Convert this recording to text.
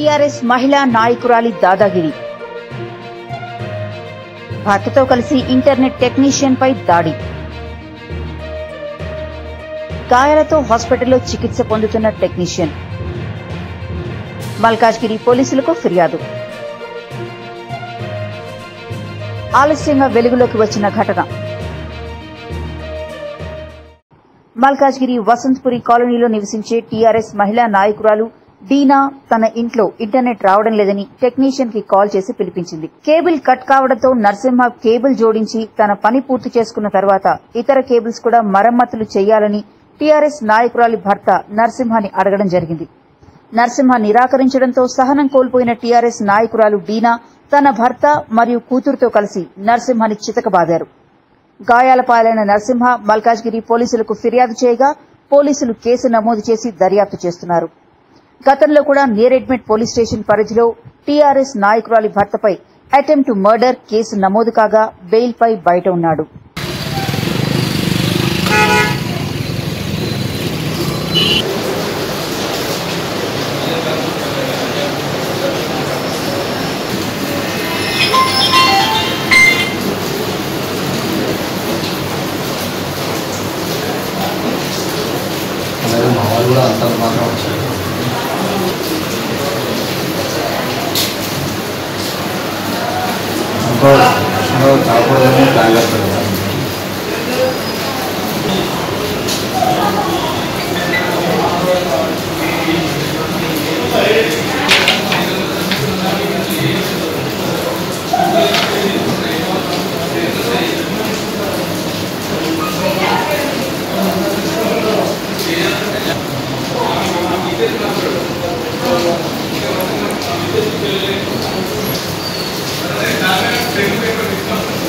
TRS మహిళా నాయకురాలి దాదాగిరి భర్తతో కలిసి ఇంటర్నెట్ టెక్నీషియన్ పై దాడి గాయాలతో హాస్పిటల్లో చికిత్స పొందుతున్న టెక్నీషియన్ మల్కాజ్గిరి పోలీసులకు ఫిర్యాదు ఆలస్యంగా వెలుగులోకి వచ్చిన ఘటన మల్కాజ్గిరి వసంత్పురి కాలనీలో నివసించే టీఆర్ఎస్ మహిళా నాయకురాలు డీనా తన ఇంట్లో ఇంటర్నెట్ రావడం లేదని టెక్నీషియన్ కి కాల్ చేసి పిలిపించింది కేబుల్ కట్ కావడంతో నరసింహ కేబుల్ జోడించి తన పని పూర్తి చేసుకున్న తర్వాత ఇతర కేబుల్స్ కూడా మరమ్మతులు చేయాలని టీఆర్ఎస్ నాయకురాలి భర్త నరసింహాని అడగడం జరిగింది నరసింహ నిరాకరించడంతో సహనం కోల్పోయిన టీఆర్ఎస్ నాయకురాలు డీనా తన భర్త మరియు కూతురుతో కలిసి నరసింహాని చితకబాదారు గాయాల పాలైన నరసింహ మల్కాజ్గిరి పోలీసులకు ఫిర్యాదు చేయగా పోలీసులు కేసు నమోదు చేసి దర్యాప్తు చేస్తున్నారు గతంలో కూడా నేరెడ్మెట్ పోలీస్ స్టేషన్ పరిధిలో టీఆర్ఎస్ నాయకురాలి భర్తపై అటెంప్ట్ మర్డర్ కేసు నమోదు కాగా బెయిల్పై బయట ఉన్నాడు అలాగే మా వాళ్ళు కూడా అంత మాత్రం వచ్చారు ఇంకో ఇంకో కాకపోతే ప్లాన్ చేస్తారు కదా Thank you.